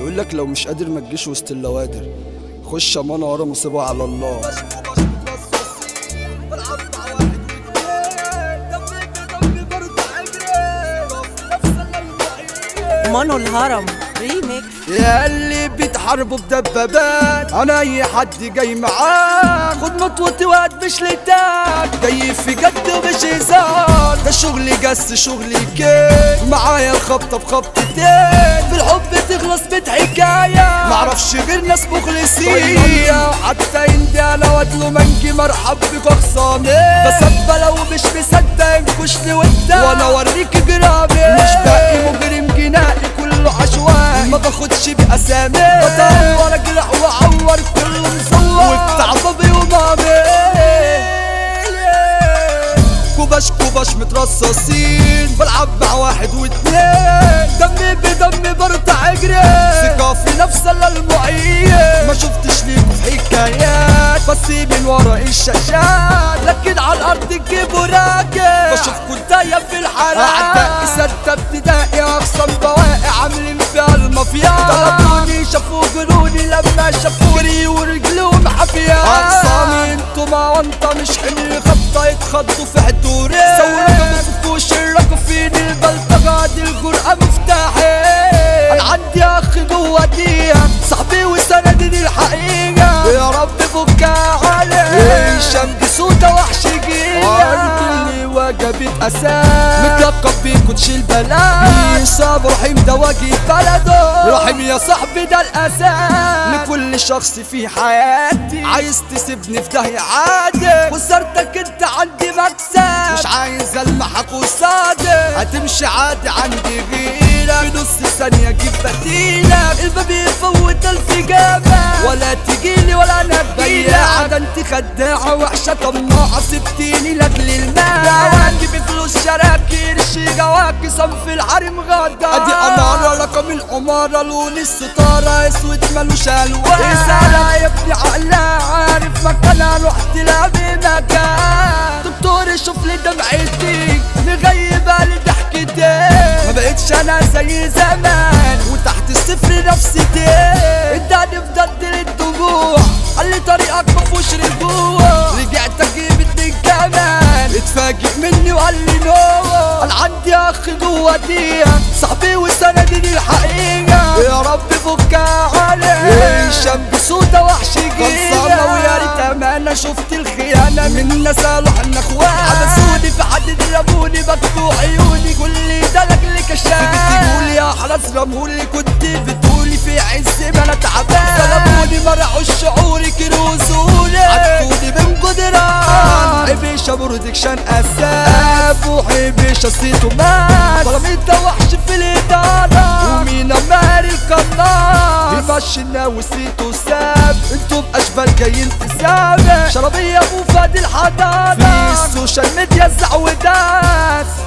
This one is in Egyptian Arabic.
بيقول لك لو مش قادر ما تجيش وسط اللوادر خش امانه ورا مصيبه على الله مانو الهرم ريميكس يا اللي بيتحاربوا بدبابات انا اي حد جاي معاه خد مطوتي وقت مش لتاك جاي في جد ومش هزار ده شغلي جس شغلي كيك معايا الخبطه بخبطتين في الحب تخلص بيت حكايه معرفش غير ناس مخلصين حتى عندي انا وادلو منجي مرحب بك اخصامي بس أبا لو مش مصدق انكشني وانت وانا اوريك جرامي مش باقي مجرم جنائي كله عشوائي ما باخدش باسامي بدور اجرح واعور كله مصور وبتاع بابي ومامي كوباش كوباش مترصصين بلعب مع واحد واتنين دمي بدمي برضع اجري ثقة في نفس المعين ما شفتش ليكوا في حكايات بس من ورا الشاشات لكن على الارض تجيبوا راكب بشوفكوا داية في الحرام اعدائي ستة ابتدائي اخصم بواقع عاملين فيها المافيا طلبوني شافوا جروني لما شافوني ورجلهم حافية اقسامي انتوا ما وانت مش حمل خطة يتخطوا في حدوري سووا ما تفكوش الركب فيني البلطجة دي الجرأة مفتاحي انا عندي اخ جواتي صاحبي وسندي دي الحقيقة يا رب فكها عليه الشمس سودا وحش جيلة اللي وجبت اساس متلقب بكوتش البلاء يصاب رحيم ده واجي بلده رحيم يا صاحبي ده الاساس لكل شخص في حياتي عايز تسيبني في داهية عادي خسرتك انت عندي مكسب مش عايز المحك قصادي هتمشي عادي عندي غيرك في نص ثانية اجيب بديلك الباب يفوت الفجابة ولا تجيلي ولا انا بياعة ده انت خداعة وحشة طماعة سبتيني لاجل المال جواكي بفلوس شراكي رشي جواكي صنف الحريم غدا ادي امارة رقم العمارة لون الستارة اسود ملوش الوان رسالة يا ابني عقلها عارف مكانها رحت لابي مكان دكتور شوف لي دمعتي مغيبة لي ضحكتي ما بقتش انا زي زمان وتحت الصفر نفسيتي اداني في ضد الدموع قال لي طريقك مفهوش رجوع رجعت اجيب اتنين كمان اتفاجئ مني وقال لي نو انا عندي اخ جواتي صاحبي وسندي دي الحقيقة يا رب فكها عليه الشمس سودا وحش جيلة ويا ريت امانة شفت الخيانة من ناس قالوا احنا اخوات حبسوني في حد رموني بكتوا عيوني كل ده لاجل كشاف بتقول يا حرس رمولي كنت بتقولي في عز ما انا تعبان ظلموني مرعوا شعوري كروزوني عدتوني من جدران حبيشة برودكشن اساف وحبيشة صيته مات ظلمت وحش في الادارة ومين ماري القناص يمشينا وسيته ساب انتوا باشبال جايين تسابق شربية ابو فادي الحضارة في السوشيال ميديا الزعودات